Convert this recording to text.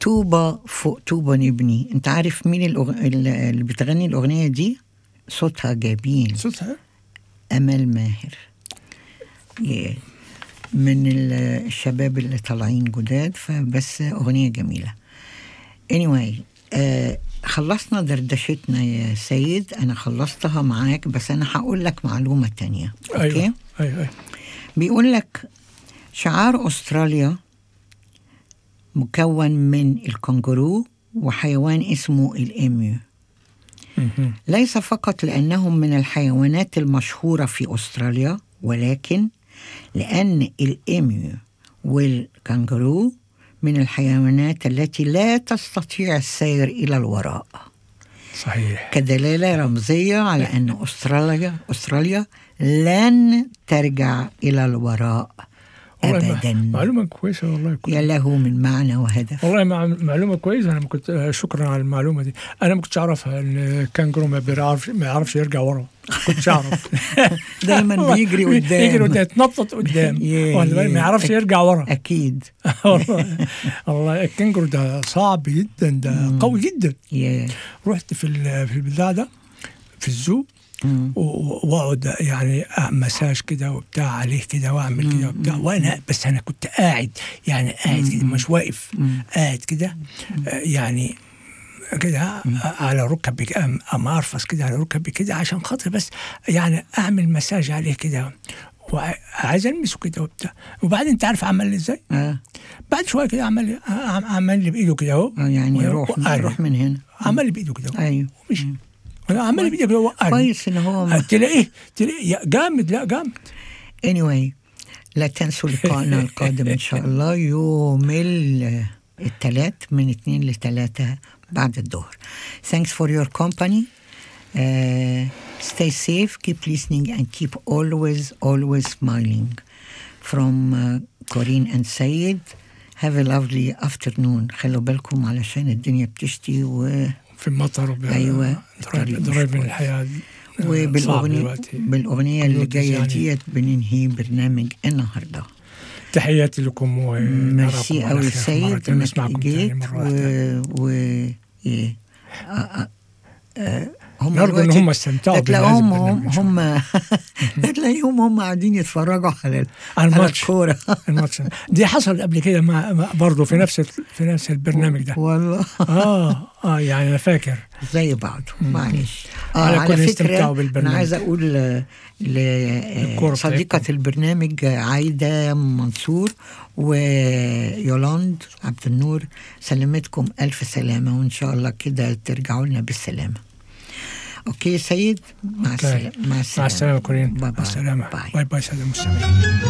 طوبة فوق طوبة نبني انت عارف مين الأغ... اللي بتغني الأغنية دي صوتها جميل صوتها أمل ماهر yeah. من ال- الشباب اللي طالعين جداد فبس أغنية جميلة anyway آه خلصنا دردشتنا يا سيد أنا خلصتها معاك بس أنا هقول لك معلومة تانية أوكي ايوه ايوه أيوة. بيقول لك شعار أستراليا مكون من الكنغورو وحيوان اسمه الإيميو مهم. ليس فقط لأنهم من الحيوانات المشهورة في أستراليا ولكن لأن الإيميو والكنغورو من الحيوانات التي لا تستطيع السير إلى الوراء صحيح كدلالة رمزية على أن أستراليا أستراليا لن ترجع إلى الوراء والله مع- أبدا معلومة كويسة والله كنت يا له من معنى وهدف والله مع معلومة كويسة أنا ما كنت آه، شكرا على المعلومة دي أنا ما كنتش أعرفها إن الكانجرو ما بيعرفش ما يعرفش يرجع ورا ما كنتش أعرف دايما بيجري قدام يجري قدام يتنطط قدام Yeah, واخد بالك؟ yeah. ما يعرفش أك- يرجع ورا أكيد والله والله الكانجرو ده صعب جدا ده قوي جدا يا رحت في ال- في البتاع ده في الزو مم. و- و- واقعد يعني أعمل مساج كده وبتاع عليه كده واعمل كده وبتاع وانا بس انا كنت قاعد يعني قاعد كده مش واقف قاعد كده آه، يعني كده على ركبي أم- اما ارفس كده على ركبي كده عشان خاطر بس يعني اعمل مساج عليه كده وعايز المسه كده وبتاع وبعدين انت عارف عمل لي ازاي؟ آه. بعد شويه كده عمل لي عم- عمل لي بايده كده اهو آه، يعني روح وقعني. روح من هنا عمل لي بايده كده ايوه ومشي عمل لي بايده كده وقعني كويس ان هو ما- تلاقيه تلاقيه يا جامد لا جامد anyway لا تنسوا لقائنا القادم ان شاء الله يوم ال- الثلاث من اثنين لثلاثة بعد الظهر thanks for your company uh, stay safe keep listening and keep always always smiling from uh, Corinne and Sayed have a lovely afternoon خلوا بالكم علشان الدنيا بتشتي و في المطر وب- أيوة، درايف الطريق مش درايف من كويس. الحياه صعب وبالأغنية دلوقتي. بالأغنية اللي كمبيوترز جاية يعني. ديت بننهي برنامج النهارده تحياتي لكم ونراكم ميرسي على قوي خير سيد مرة تانية، انك نسمعكم تاني جيت مرة و, واحدة. و... إيه. آه، آه، آه، هم نرجو ان دلوقتي هم استمتعوا بهذا تلاقيهم هم البرنامج إن شاء الله. هم تلاقيهم هم قاعدين يتفرجوا على ال- على على الماتش الكورة الماتش دي حصل قبل كده مع مع- برضه في نفس ال- في نفس البرنامج ده والله اه اه يعني انا فاكر زي بعض معلش آه على على كل فكرة استمتعوا أنا بالبرنامج. عايز أقول آه، الكورة لصديقة بتاعتكم. البرنامج آه، عايدة منصور ويولاند عبد النور سلمتكم ألف سلامة وإن شاء الله كده ترجعوا لنا بالسلامة أوكي يا سيد مع أوكي. السلامة مع السلامة مع السلامه كورين باي مع باي السلامه باي باي باي ساده المستمعين